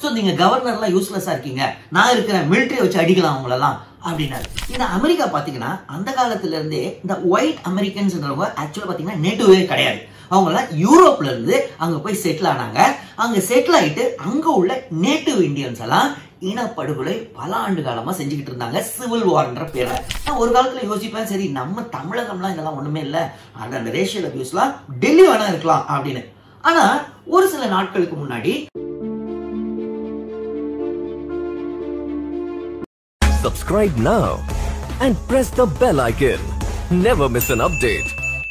So நீங்க கவர்னர்லாம் யூஸ்லெஸ்ஸா இருக்கீங்க நான் இருக்கிறேன் மிலிட்டரி வச்சு அடிக்கலாம் அவங்களெல்லாம் அப்படின்னாரு இந்த அமெரிக்கா பாத்தீங்கன்னா அந்த காலத்துல இருந்தே இந்த ஒயிட் அமெரிக்கன்ஸ்ன்றவங்க ஆக்சுவலா பாத்தீங்கன்னா நேட்டிவே கிடையாது அவங்க எல்லாம் யூரோப்ல இருந்து அங்க போய் செட்டில் ஆனாங்க அங்க செட்டில் ஆயிட்டு அங்க உள்ள நேட்டிவ் இந்தியன்ஸ் எல்லாம் இனப்படுகொலை பல ஆண்டு காலமா செஞ்சுக்கிட்டு இருந்தாங்க சிவில் வார்ன்ற பேர்ல நான் ஒரு காலத்துல யோசிப்பேன் சரி நம்ம தமிழகம்லாம் இதெல்லாம் ஒண்ணுமே இல்ல அந்த அந்த ரேஷியல் அபியூஸ்லாம் டெல்லி வேணா இருக்கலாம் அப்படின்னு ஆனா ஒரு சில நாட்களுக்கு முன்னாடி Subscribe now and press the bell icon. Never miss an update.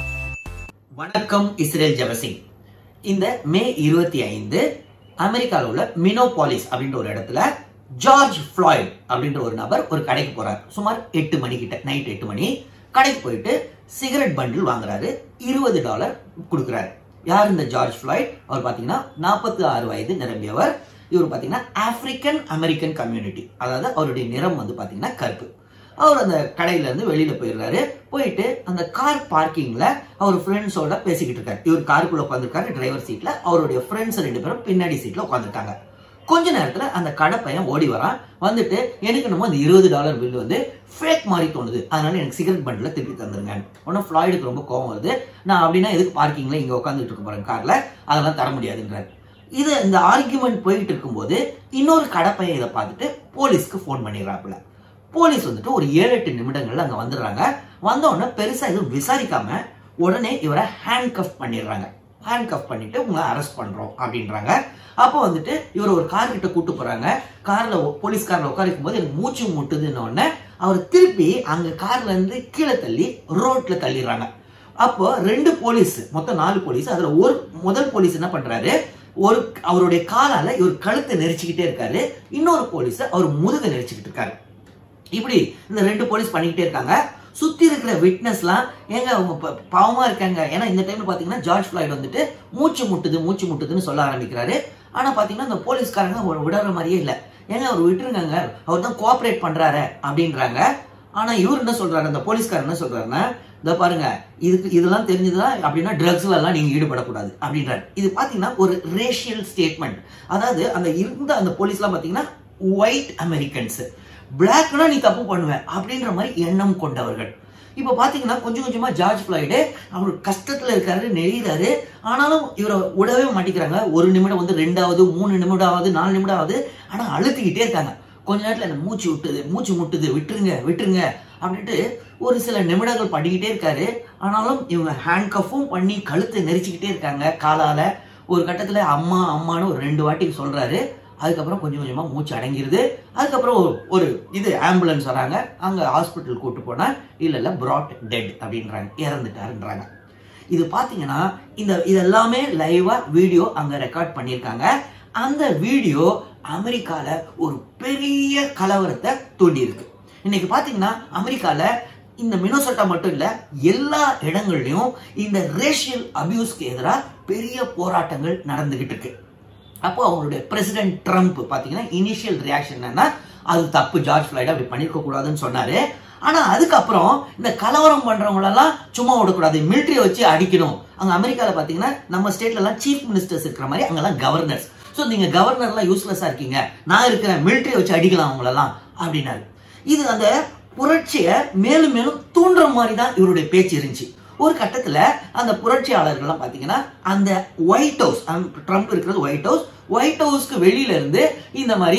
வணக்கம் இஸ்ரேல் ஜெபசிங் இந்த மே இருபத்தி ஐந்து அமெரிக்காவில் உள்ள மினோபாலிஸ் அப்படின்ற ஒரு இடத்துல ஜார்ஜ் ஃப்ளாய்ட் அப்படின்ற ஒரு நபர் ஒரு கடைக்கு போறார் சுமார் எட்டு மணி கிட்ட நைட் எட்டு மணி கடைக்கு போயிட்டு சிகரெட் பண்டில் வாங்குறாரு இருபது டாலர் கொடுக்குறாரு யார் இந்த ஜார்ஜ் ஃப்ளாய்ட் அவர் பார்த்தீங்கன்னா நாற்பத்தி ஆறு வயது நிரம்பியவர் இவர் பார்த்தீங்கன்னா ஆப்பிரிக்கன் அமெரிக்கன் கம்யூனிட்டி அதாவது அவருடைய நிறம் வந்து பார்த்தீங்கன்னா கருப்பு அவர் அந்த கடையில இருந்து வெளியில போயிடுறாரு போயிட்டு அந்த கார் பார்க்கிங்ல அவர் ஃப்ரெண்ட்ஸோட பேசிக்கிட்டு இருக்காரு இவர் காருக்குள்ள உட்காந்துருக்காரு டிரைவர் சீட்ல அவருடைய ஃப்ரெண்ட்ஸ் ரெண்டு பேரும் பின்னாடி சீட்ல உட்காந்துருக்காங்க கொஞ்ச நேரத்துல அந்த கடை பையன் ஓடி வரான் வந்துட்டு எனக்கு என்னமோ அந்த இருபது டாலர் பில் வந்து ஃபேக் மாதிரி தோணுது அதனால எனக்கு சிகரெட் பண்டில திருப்பி தந்துருங்க உடனே ஃப்ளாய்டுக்கு ரொம்ப கோவம் வருது நான் அப்படின்னா எதுக்கு பார்க்கிங்ல இங்க உட்காந்துட்டு இருக்க போறேன் கார்ல அதெல்லாம் தர முடியாதுன்றாரு இது இந்த ஆர்குமெண்ட் போயிட்டு இருக்கும்போது இன்னொரு கடை பையன் இதை பார்த்துட்டு போலீஸ்க்கு ஃபோன் பண்ணிடுறாப்புல போலீஸ் வந்துட்டு ஒரு ஏழு எட்டு நிமிடங்கள்ல அங்க வந்துடுறாங்க வந்த உடனே பெருசா எதுவும் விசாரிக்காம உடனே இவரை ஹேண்ட் கஃப் பண்ணிடுறாங்க ஹேண்ட் கஃப் பண்ணிட்டு உங்களை அரெஸ்ட் பண்றோம் அப்படின்றாங்க அப்போ வந்துட்டு இவர் ஒரு கார் கிட்ட கூட்டு போறாங்க கார்ல போலீஸ் கார்ல உட்காரிக்கும் போது எனக்கு மூச்சு முட்டுதுன்னு உடனே அவர் திருப்பி அங்க கார்ல இருந்து கீழே தள்ளி ரோட்ல தள்ளிடுறாங்க அப்போ ரெண்டு போலீஸ் மொத்தம் நாலு போலீஸ் அதுல ஒரு முதல் போலீஸ் என்ன பண்றாரு ஒரு அவருடைய காலால இவர் கழுத்தை நெரிச்சுக்கிட்டே இருக்காரு இன்னொரு போலீஸ் அவர் முதுக நெரிச்சுக்கிட்டு இருக்காரு இப்படி இந்த ரெண்டு போலீஸ் பண்ணிக்கிட்டே இருக்காங்க சுத்தி இருக்கிற விட்னஸ்லாம் ஏங்க அவங்க ப- பாவமா இருக்காங்க ஏன்னா இந்த டைம்ல பாத்தீங்கன்னா ஜார்ஜ் ஃபிளாய்ட் வந்துட்டு மூச்சு முட்டுது மூச்சு முட்டுதுன்னு சொல்ல ஆரம்பிக்கிறாரு ஆனா பாத்தீங்கன்னா இந்த போலீஸ்காரங்க அவரை விடுற மாதிரியே இல்ல ஏங்க அவர் விட்டுருங்க அவர் தான் கோஆபரேட் பண்றாரு அப்படின்றாங்க ஆனா இவர் என்ன சொல்றாரு அந்த போலீஸ்காரர் என்ன சொல்றாருன்னா இந்த பாருங்க இதுக்கு இதெல்லாம் தெரிஞ்சதுதான் அப்படின்னா ட்ரக்ஸ்ல எல்லாம் நீங்க ஈடுபடக்கூடாது அப்படின்றாரு இது பாத்தீங்கன்னா ஒரு ரேஷியல் ஸ்டேட்மெண்ட் அதாவது அந்த இருந்த அந்த போலீஸ்லாம் பாத்தீங்கன்னா ஒயிட் அமெரிக்கன்ஸ் பிளாக்னா நீ தப்பு பண்ணுவ அப்படின்ற மாதிரி எண்ணம் கொண்டவர்கள் இப்ப பாத்தீங்கன்னா கொஞ்சம் கொஞ்சமா ஜார்ஜ் ஃபிளாய்டு அவர் கஷ்டத்துல இருக்காரு நெறிகிறாரு ஆனாலும் இவரை விடவே மாட்டேங்கிறாங்க ஒரு நிமிடம் வந்து ரெண்டாவது மூணு நிமிடம் ஆகுது நாலு நிமிடம் ஆகுது ஆனா அழுத்திக்கிட்டே இருக்காங்க கொஞ்ச நேரத்துல எனக்கு மூச்சு விட்டுது மூச்சு முட்டுது விட்டுருங்க விட்டுருங்க அப்படின்ட்டு ஒரு சில நிமிடங்கள் பண்ணிக்கிட்டே இருக்காரு ஆனாலும் இவங்க ஹேண்ட் கஃப்பும் பண்ணி கழுத்தை நெரிச்சுக்கிட்டே இருக்காங்க காலால ஒரு கட்டத்துல அம்மா அம்மான்னு ஒரு ரெண்டு வாட்டி சொல்றாரு அதுக்கப்புறம் கொஞ்சம் கொஞ்சமா மூச்சு அடங்கிருது அதுக்கப்புறம் ஒரு- ஒரு இது ஆம்புலன்ஸ் வராங்க அங்க ஹாஸ்பிட்டல் கூட்டு போனா இல்ல இல்ல brought டெட் அப்படின்றாங்க இறந்துட்டாருன்றாங்க இது பாத்தீங்கன்னா இந்த இதெல்லாமே லைவா வீடியோ அங்க ரெக்கார்ட் பண்ணியிருக்காங்க அந்த வீடியோ அமெரிக்கால ஒரு பெரிய கலவரத்தை தூண்டி இருக்கு இன்னைக்கு பாத்தீங்கன்னா அமெரிக்கால இந்த மினோசோட்டா மட்டும் இல்ல எல்லா இடங்கள்லயும் இந்த ரேஷியல் அபியூஸ்க்கு எதிராக பெரிய போராட்டங்கள் நடந்துகிட்டு இருக்கு அப்போ அவங்களுடைய பிரசிடென்ட் ட்ரம்ப் பாத்தீங்கன்னா இனிஷியல் ரியாக்ஷன் என்னன்னா அது தப்பு ஜார்ஜ் ஃபிளைட் அப்படி பண்ணிருக்க கூடாதுன்னு சொன்னாரு ஆனா அதுக்கப்புறம் இந்த கலவரம் பண்றவங்க எல்லாம் சும்மா விடக்கூடாது மிலிட்டரி வச்சு அடிக்கணும் அங்க அமெரிக்கால பாத்தீங்கன்னா நம்ம ஸ்டேட்ல எல்லாம் சீஃப் மினிஸ்டர்ஸ் இருக்கிற மாதிரி அங்கெல்லாம் கவர்னர்ஸ் சோ நீங்க கவர்னர்லாம் யூஸ்லெஸ்ஸா இருக்கீங்க நான் இருக்கிறேன் மிலிட்டரி வச்சு அடிக்கலாம் அவங்களெல்லாம் அப்படின்னாரு இது அந்த புரட்சியை மேலும் மேலும் தூண்டுற மாதிரி தான் இவருடைய பேச்சு இருந்துச்சு ஒரு கட்டத்துல அந்த புரட்சியாளர்கள்லாம் பாத்தீங்கன்னா அந்த ஒயிட் ஹவுஸ் ட்ரம்ப் இருக்கிறது ஒயிட் ஹவுஸ் ஒயிட் ஹவுஸ்க்கு வெளியில இருந்து இந்த மாதிரி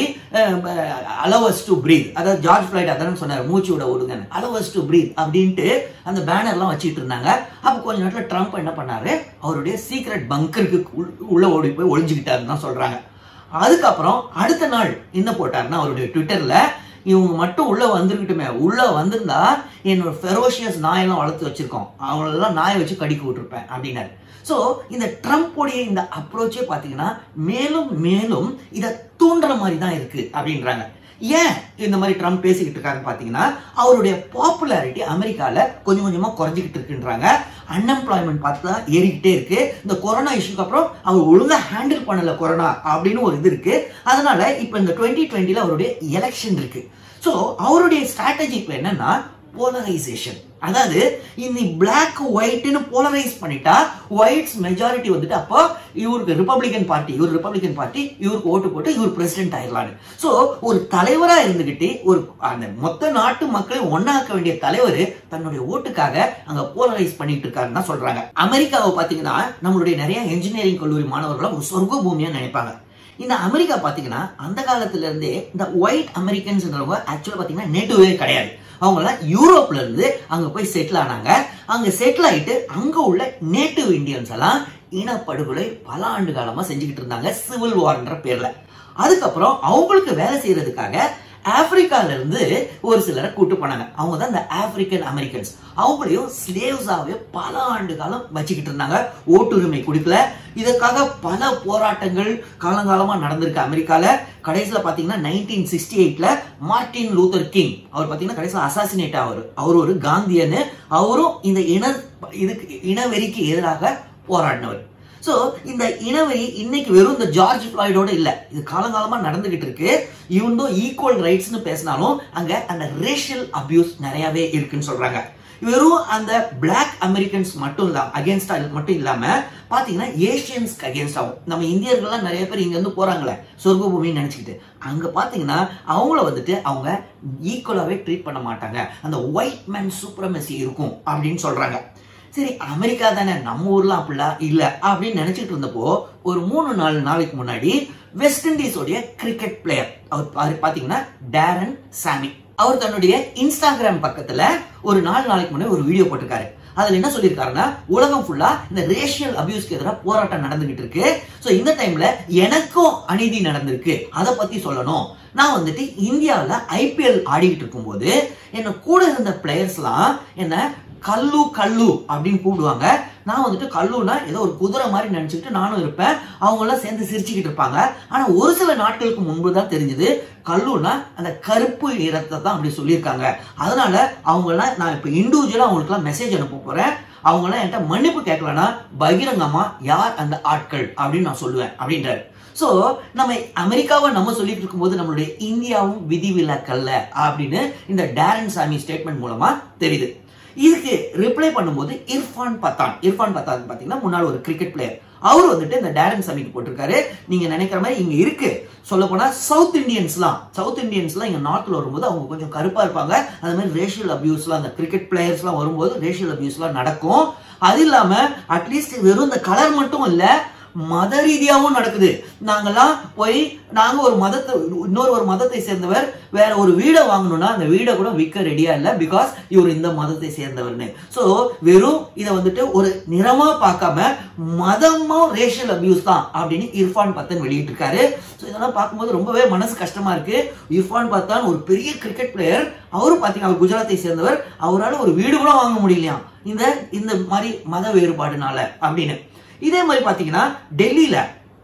அலவஸ் டு பிரீத் அதாவது ஜார்ஜ் ஃபிளைட் அதான் சொன்னார் மூச்சு விட விடுங்க அலவஸ் டு பிரீத் அப்படின்ட்டு அந்த பேனர்லாம் வச்சிட்டு இருந்தாங்க அப்போ கொஞ்ச நேரத்துல ட்ரம்ப் என்ன பண்ணாரு அவருடைய சீக்ரெட் பங்கருக்கு உள்ள ஓடி போய் ஒளிஞ்சுக்கிட்டாருன்னு தான் சொல்றாங்க அதுக்கப்புறம் அடுத்த நாள் என்ன போட்டாருன்னா அவருடைய ட்விட்டர்ல இவங்க மட்டும் உள்ள வந்துருக்கட்டுமே உள்ள வந்திருந்தா என்னோட ஃபெரோஷியஸ் நாயெல்லாம் வளர்த்து வச்சிருக்கோம் அவங்களெல்லாம் நாயை வச்சு கடிக்க விட்டுருப்பேன் அப்படின்னாரு ஸோ இந்த ட்ரம்ப்புடைய இந்த அப்ரோச்சே பார்த்தீங்கன்னா மேலும் மேலும் இதை தூண்டுற மாதிரி தான் இருக்கு அப்படின்றாங்க ஏன் இந்த மாதிரி ட்ரம்ப் பேசிக்கிட்டு இருக்காருன்னு பார்த்தீங்கன்னா அவருடைய பாப்புலாரிட்டி அமெரிக்கால கொஞ்சம் கொஞ்சமா குறைஞ்சிக்கிட்டு இருக்குன்றாங்க அன்எம்ப்ளாய்மெண்ட் பார்த்து தான் ஏறிக்கிட்டே இருக்கு இந்த கொரோனா இஷ்யூக்கு அப்புறம் அவர் ஒழுங்கா ஹேண்டில் பண்ணல கொரோனா அப்படின்னு ஒரு இது இருக்கு அதனால இப்போ இந்த டுவெண்ட்டி டுவெண்ட்டில அவருடைய எலெக்ஷன் இருக்கு ஸோ அவருடைய ஸ்ட்ராட்டஜி இப்போ என்னன்னா போலரைசேஷன் அதாவது இந்த பிளாக் ஒயிட்னு போலரைஸ் பண்ணிட்டா ஒயிட்ஸ் மெஜாரிட்டி வந்துட்டு அப்போ இவருக்கு ரிப்பப்ளிகன் பார்ட்டி இவர் ரிப்பப்ளிகன் பார்ட்டி இவருக்கு ஓட்டு போட்டு இவர் பிரசிடென்ட் ஆயிடலான்னு சோ ஒரு தலைவரா இருந்துகிட்டு ஒரு அந்த மொத்த நாட்டு மக்களை ஒன்னாக்க வேண்டிய தலைவர் தன்னுடைய ஓட்டுக்காக அங்க போலரைஸ் பண்ணிட்டு இருக்காருன்னு தான் சொல்றாங்க அமெரிக்காவை பாத்தீங்கன்னா நம்மளுடைய நிறைய இன்ஜினியரிங் கல்லூரி மாணவர்களை ஒரு சொர்க்க பூமியா நினைப்பாங்க இந்த அமெரிக்கா பாத்தீங்கன்னா அந்த காலத்துல இருந்தே இந்த ஒயிட் அமெரிக்கன்ஸ்ன்றவங்க ஆக்சுவலா பாத்தீங்கன்னா நேட்டிவே கிடையாது அவங்க எல்லாம் யூரோப்ல இருந்து அங்க போய் செட்டில் ஆனாங்க அங்க செட்டில் ஆயிட்டு அங்க உள்ள நேட்டிவ் இந்தியன்ஸ் எல்லாம் இனப்படுகொலை பல ஆண்டு காலமா செஞ்சுக்கிட்டு இருந்தாங்க சிவில் வார்ன்ற பேர்ல அதுக்கப்புறம் அவங்களுக்கு வேலை செய்யறதுக்காக ஆப்பிரிக்கால இருந்து ஒரு சிலரை கூட்டு போனாங்க அவங்க தான் இந்த ஆப்பிரிக்கன் அமெரிக்கன்ஸ் அவங்களையும் ஸ்லேவ்ஸாவே பல ஆண்டு காலம் வச்சுக்கிட்டு இருந்தாங்க ஓட்டுரிமை கொடுக்கல இதற்காக பல போராட்டங்கள் காலங்காலமா நடந்திருக்கு அமெரிக்கால கடைசியில பாத்தீங்கன்னா நைன்டீன் சிக்ஸ்டி எயிட்ல மார்டின் லூத்தர் கிங் அவர் பாத்தீங்கன்னா கடைசியில் அசாசினேட் ஆவார் அவர் ஒரு காந்தியன்னு அவரும் இந்த இன இதுக்கு இனவெறிக்கு எதிராக போராடினவர் சோ இந்த இனவெறி இன்னைக்கு வெறும் இந்த ஜார்ஜ் ஃபிளாய்டோட இல்ல இது காலங்காலமா நடந்துகிட்டு இருக்கு இவன் ஈக்குவல் ரைட்ஸ்னு பேசினாலும் அங்க அந்த ரேஷியல் அபியூஸ் நிறையவே இருக்குன்னு சொல்றாங்க வெறும் அந்த பிளாக் அமெரிக்கன்ஸ் மட்டும் இல்லாம அகேன்ஸ்டா மட்டும் இல்லாம பாத்தீங்கன்னா ஏஷியன்ஸ்க்கு அகேன்ஸ்ட் ஆகும் நம்ம இந்தியர்கள்லாம் நிறைய பேர் இங்க இருந்து போறாங்களே சொர்க்க பூமின்னு நினைச்சுக்கிட்டு அங்க பாத்தீங்கன்னா அவங்கள வந்துட்டு அவங்க ஈக்குவலாவே ட்ரீட் பண்ண மாட்டாங்க அந்த ஒயிட் மேன் சூப்பரமசி இருக்கும் அப்படின்னு சொல்றாங்க சரி அமெரிக்கா தானே நம்ம ஊர்லாம் அப்படிலாம் இல்ல அப்படின்னு நினைச்சிட்டு இருந்தப்போ ஒரு மூணு நாலு நாளைக்கு முன்னாடி வெஸ்ட் இண்டீஸோடைய கிரிக்கெட் பிளேயர் அவர் பாரு- பாத்தீங்கன்னா டேரன் சாமி அவர் தன்னுடைய இன்ஸ்டாகிராம் பக்கத்துல ஒரு நாலு நாளைக்கு முன்னாடி ஒரு வீடியோ போட்டிருக்காரு அதுல என்ன சொல்லியிருக்காருன்னா உலகம் ஃபுல்லா இந்த ரேஷியல் அபியூஸ்க்கு எதிராக போராட்டம் நடந்துகிட்டு இருக்கு சோ இந்த டைம்ல எனக்கும் அநீதி நடந்திருக்கு அதை பத்தி சொல்லணும் நான் வந்துட்டு இந்தியாவில் ஐபிஎல் ஆடிக்கிட்டு இருக்கும்போது என்ன கூட இருந்த பிளேயர்ஸ்லாம் என்ன கல்லு கல்லு அப்படின்னு கூப்பிடுவாங்க நான் வந்துட்டு கல்லுனா ஏதோ ஒரு குதிரை மாதிரி நினைச்சுக்கிட்டு நானும் இருப்பேன் அவங்க எல்லாம் சேர்ந்து சிரிச்சுக்கிட்டு இருப்பாங்க ஆனா ஒரு சில நாட்களுக்கு முன்பு தான் தெரிஞ்சது கல்லுனா அந்த கருப்பு நிறத்தை தான் அப்படி சொல்லியிருக்காங்க அதனால அவங்க எல்லாம் நான் இப்ப இண்டிவிஜுவலா அவங்களுக்குலாம் மெசேஜ் அனுப்ப போறேன் அவங்க எல்லாம் என்கிட்ட மன்னிப்பு கேட்கலன்னா பகிரங்கமா யார் அந்த ஆட்கள் அப்படின்னு நான் சொல்லுவேன் அப்படின்றாரு சோ நம்ம அமெரிக்காவை நம்ம சொல்லிட்டு இருக்கும்போது நம்மளுடைய இந்தியாவும் விதிவிலக்கல்ல அப்படின்னு இந்த டேரன் சாமி ஸ்டேட்மெண்ட் மூலமா தெரியுது இதுக்கு ரிப்ளை பண்ணும்போது இர்ஃபான் பத்தான் இர்ஃபான் பத்தான் பாத்தீங்கன்னா முன்னாள் ஒரு கிரிக்கெட் பிளேயர் அவர் வந்துட்டு இந்த டேரன் சாமிக்கு போட்டிருக்காரு நீங்க நினைக்கிற மாதிரி இங்க இருக்கு சொல்ல போனா சவுத் இந்தியன்ஸ்லாம் சவுத் இந்தியன்ஸ்லாம் இங்க நார்த்ல வரும்போது அவங்க கொஞ்சம் கருப்பா இருப்பாங்க அது மாதிரி ரேஷியல் அபியூஸ்லாம் அந்த கிரிக்கெட் பிளேயர்ஸ்லாம் வரும்போது ரேஷியல் அபியூஸ்லாம் நடக்கும் அது இல்லாம அட்லீஸ்ட் வெறும் இந்த கலர் மட்டும் இல்ல மத ரீதியாவும் நடக்குது நாங்கெல்லாம் போய் நாங்க ஒரு மதத்தை இன்னொரு ஒரு மதத்தை சேர்ந்தவர் வேற ஒரு வீடை வாங்கணும்னா அந்த வீடை கூட விற்க ரெடியா இல்ல பிகாஸ் இவர் இந்த மதத்தை சேர்ந்தவர்னு சோ வெறும் இதை வந்துட்டு ஒரு நிறமா பார்க்காம மதமும் ரேஷியல் அபியூஸ் தான் அப்படின்னு இர்ஃபான் பத்தன் வெளியிட்டு இருக்காரு ஸோ இதெல்லாம் பார்க்கும்போது ரொம்பவே மனசு கஷ்டமா இருக்கு இர்ஃபான் பத்தான் ஒரு பெரிய கிரிக்கெட் பிளேயர் அவரும் பாத்தீங்கன்னா அவர் குஜராத்தை சேர்ந்தவர் அவரால் ஒரு வீடு கூட வாங்க முடியலையாம் இந்த இந்த மாதிரி மத வேறுபாடுனால அப்படின்னு இதே மாதிரி பாத்தீங்கன்னா டெல்லியில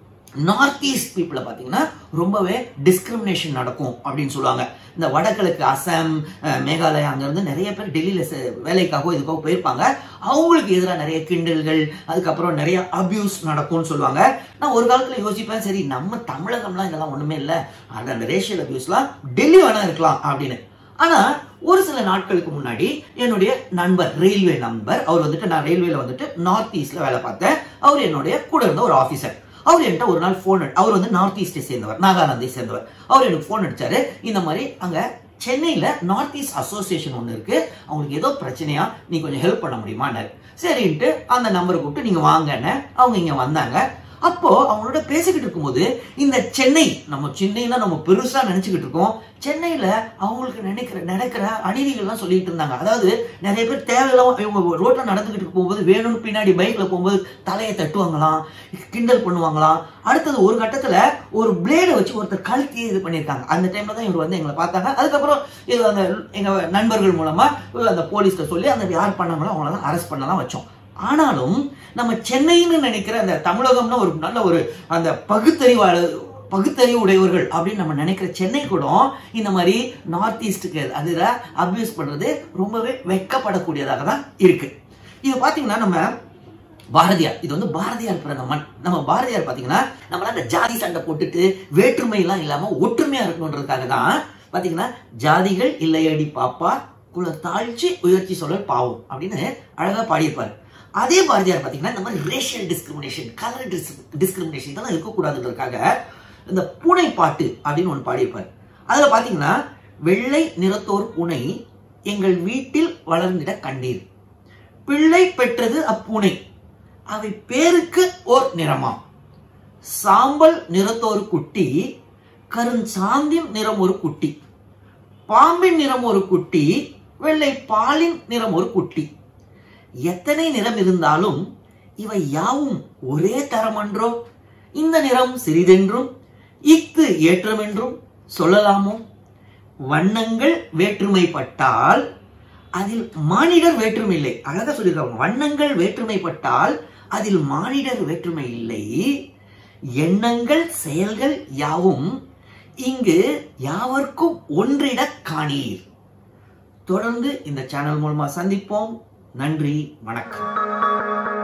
நார்த் ஈஸ்ட் பீப்புளை பார்த்தீங்கன்னா ரொம்பவே டிஸ்கிரிமினேஷன் நடக்கும் அப்படின்னு சொல்லுவாங்க இந்த வடகிழக்கு அசாம் அஹ், மேகாலயா அங்கேருந்து நிறைய பேர் டெல்லியில் வேலைக்காகவோ இதுக்காக போயிருப்பாங்க அவங்களுக்கு எதிராக நிறைய கிண்டல்கள் அதுக்கப்புறம் நிறைய அபியூஸ் நடக்கும்னு சொல்லுவாங்க நான் ஒரு காலத்தில் யோசிப்பேன் சரி நம்ம தமிழகம்லாம் இதெல்லாம் ஒன்றுமே இல்லை அந்த அந்த ரேஷியல் அபியூஸ்லாம் டெல்லி வேணா இருக்கலாம் அப்படின்னு ஆனா ஒரு சில நாட்களுக்கு முன்னாடி என்னுடைய நண்பர் ரயில்வே நண்பர் அவர் வந்துட்டு நான் ரயில்வேல வந்துட்டு நார்த் ஈஸ்ட்ல வேலை பார்த்தேன் அவர் என்னுடைய கூட இருந்த ஒரு ஆபீசர் அவர் என்கிட்ட ஒரு நாள் ஃபோன் அவர் வந்து நார்த் ஈஸ்டை சேர்ந்தவர் நாகாலாந்தை சேர்ந்தவர் அவர் எனக்கு ஃபோன் அடிச்சாரு இந்த மாதிரி அங்க சென்னையில நார்த் ஈஸ்ட் அசோசியேஷன் ஒன்று இருக்கு அவங்களுக்கு ஏதோ பிரச்சனையா நீ கொஞ்சம் ஹெல்ப் பண்ண முடியுமான்னாரு சரின்ட்டு அந்த நம்பரை கூப்பிட்டு நீங்க வாங்கன்னு அவங்க இங்க வந்தாங்க அப்போ அவங்களோட பேசிக்கிட்டு இருக்கும்போது இந்த சென்னை நம்ம சென்னைனா நம்ம பெருசா நினைச்சுக்கிட்டு இருக்கோம் சென்னையில அவங்களுக்கு நினைக்கிற நடக்கிற அநீதிகள்லாம் சொல்லிட்டு இருந்தாங்க அதாவது நிறைய பேர் தேவையில்லாம இவங்க ரோட்ல நடந்துகிட்டு போகும்போது வேணும்னு பின்னாடி பைக்ல போகும்போது தலையை தட்டுவாங்களாம் கிண்டல் பண்ணுவாங்களாம் அடுத்தது ஒரு கட்டத்துல ஒரு பிளேடை வச்சு ஒருத்தர் கழுத்தியே இது பண்ணியிருக்காங்க அந்த டைம்ல தான் இவர் வந்து எங்களை பார்த்தாங்க அதுக்கப்புறம் இது அந்த எங்க நண்பர்கள் மூலமா அந்த போலீஸ்ல சொல்லி அந்த யார் பண்ணாங்களோ அவங்கள அரெஸ்ட் பண்ணலாம் வச்சோம் ஆனாலும் நம்ம சென்னைன்னு நினைக்கிற அந்த தமிழகம்னா ஒரு நல்ல ஒரு அந்த பகுத்தறிவாளர் பகுத்தறிவு உடையவர்கள் அப்படின்னு நம்ம நினைக்கிற சென்னை கூட இந்த மாதிரி நார்த் ஈஸ்டுக்கு அதில் அபியூஸ் பண்றது ரொம்பவே வெட்கப்படக்கூடியதாக தான் இருக்கு இது பாத்தீங்கன்னா நம்ம பாரதியார் இது வந்து பாரதியார் பிறந்த மண் நம்ம பாரதியார் பாத்தீங்கன்னா நம்மளாம் அந்த ஜாதி சண்டை போட்டுட்டு வேற்றுமை எல்லாம் இல்லாம ஒற்றுமையா இருக்கணுன்றதுக்காக தான் பாத்தீங்கன்னா ஜாதிகள் இல்லையடி பாப்பா குல தாழ்ச்சி உயர்ச்சி சொல்லல் பாவம் அப்படின்னு அழகா பாடியிருப்பாரு அதே பாரதியார் பாத்தீங்கன்னா இந்த மாதிரி ரேஷியல் டிஸ்கிரிமினேஷன் கலர் டிஸ்கிரிமினேஷன் இதெல்லாம் இருக்கக்கூடாதுன்றதுக்காக இந்த பூனை பாட்டு அப்படின்னு ஒன்று பாடியிருப்பார் அதுல பாத்தீங்கன்னா வெள்ளை நிறத்தோர் பூனை எங்கள் வீட்டில் வளர்ந்திட கண்டீர் பிள்ளை பெற்றது அப்பூனை அவை பேருக்கு ஓர் நிறமாம் சாம்பல் நிறத்தோர் குட்டி கருஞ்சாந்தின் நிறம் ஒரு குட்டி பாம்பின் நிறம் ஒரு குட்டி வெள்ளை பாலின் நிறம் ஒரு குட்டி எத்தனை நிறம் இருந்தாலும் இவை யாவும் ஒரே தரமன்றோ இந்த நிறம் சிறிதென்றும் இஃது ஏற்றமென்றும் சொல்லலாமோ வண்ணங்கள் வேற்றுமைப்பட்டால் அதில் மானிடர் வேற்றுமை இல்லை அழகா சொல்லியிருக்காங்க வண்ணங்கள் வேற்றுமைப்பட்டால் அதில் மானிடர் வேற்றுமை இல்லை எண்ணங்கள் செயல்கள் யாவும் இங்கு யாவர்க்கும் ஒன்றிட காணீர் தொடர்ந்து இந்த சேனல் மூலமா சந்திப்போம் நன்றி வணக்கம்